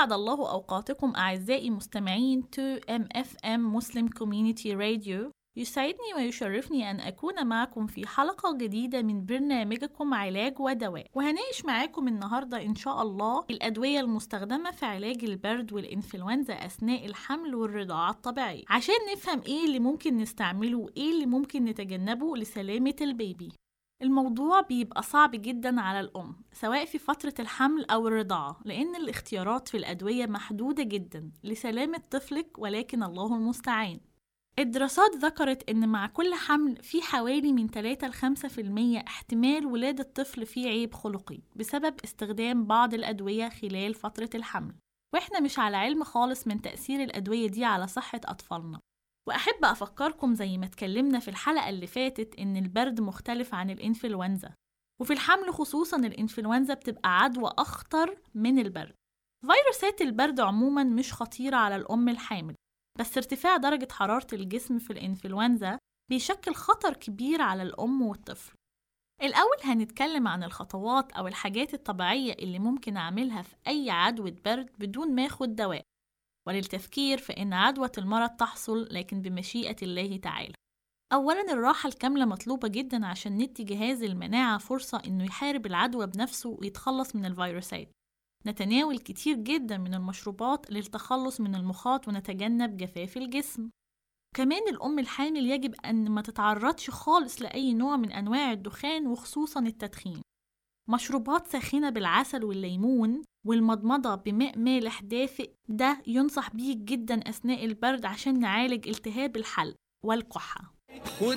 أسعد الله أوقاتكم أعزائي مستمعين 2MFM مسلم كوميونيتي راديو يسعدني ويشرفني أن أكون معكم في حلقة جديدة من برنامجكم علاج ودواء وهناقش معاكم النهاردة إن شاء الله الأدوية المستخدمة في علاج البرد والإنفلونزا أثناء الحمل والرضاعة الطبيعية عشان نفهم إيه اللي ممكن نستعمله وإيه اللي ممكن نتجنبه لسلامة البيبي الموضوع بيبقى صعب جدا على الأم سواء في فترة الحمل أو الرضاعة لأن الاختيارات في الأدوية محدودة جدا لسلامة طفلك ولكن الله المستعان الدراسات ذكرت إن مع كل حمل في حوالي من 3 ل 5% احتمال ولادة طفل فيه عيب خلقي بسبب استخدام بعض الأدوية خلال فترة الحمل وإحنا مش على علم خالص من تأثير الأدوية دي على صحة أطفالنا وأحب أفكركم زي ما اتكلمنا في الحلقة اللي فاتت إن البرد مختلف عن الإنفلونزا وفي الحمل خصوصا الإنفلونزا بتبقى عدوى أخطر من البرد فيروسات البرد عموما مش خطيرة على الأم الحامل بس ارتفاع درجة حرارة الجسم في الإنفلونزا بيشكل خطر كبير على الأم والطفل الأول هنتكلم عن الخطوات أو الحاجات الطبيعية اللي ممكن أعملها في أي عدوى برد بدون ما أخد دواء وللتفكير فإن عدوى المرض تحصل لكن بمشيئة الله تعالى أولا الراحة الكاملة مطلوبة جدا عشان ندي جهاز المناعة فرصة إنه يحارب العدوى بنفسه ويتخلص من الفيروسات نتناول كتير جدا من المشروبات للتخلص من المخاط ونتجنب جفاف الجسم كمان الأم الحامل يجب أن ما تتعرضش خالص لأي نوع من أنواع الدخان وخصوصا التدخين مشروبات ساخنة بالعسل والليمون والمضمضة بماء مالح دافئ ده ينصح بيه جدا أثناء البرد عشان نعالج التهاب الحلق والكحة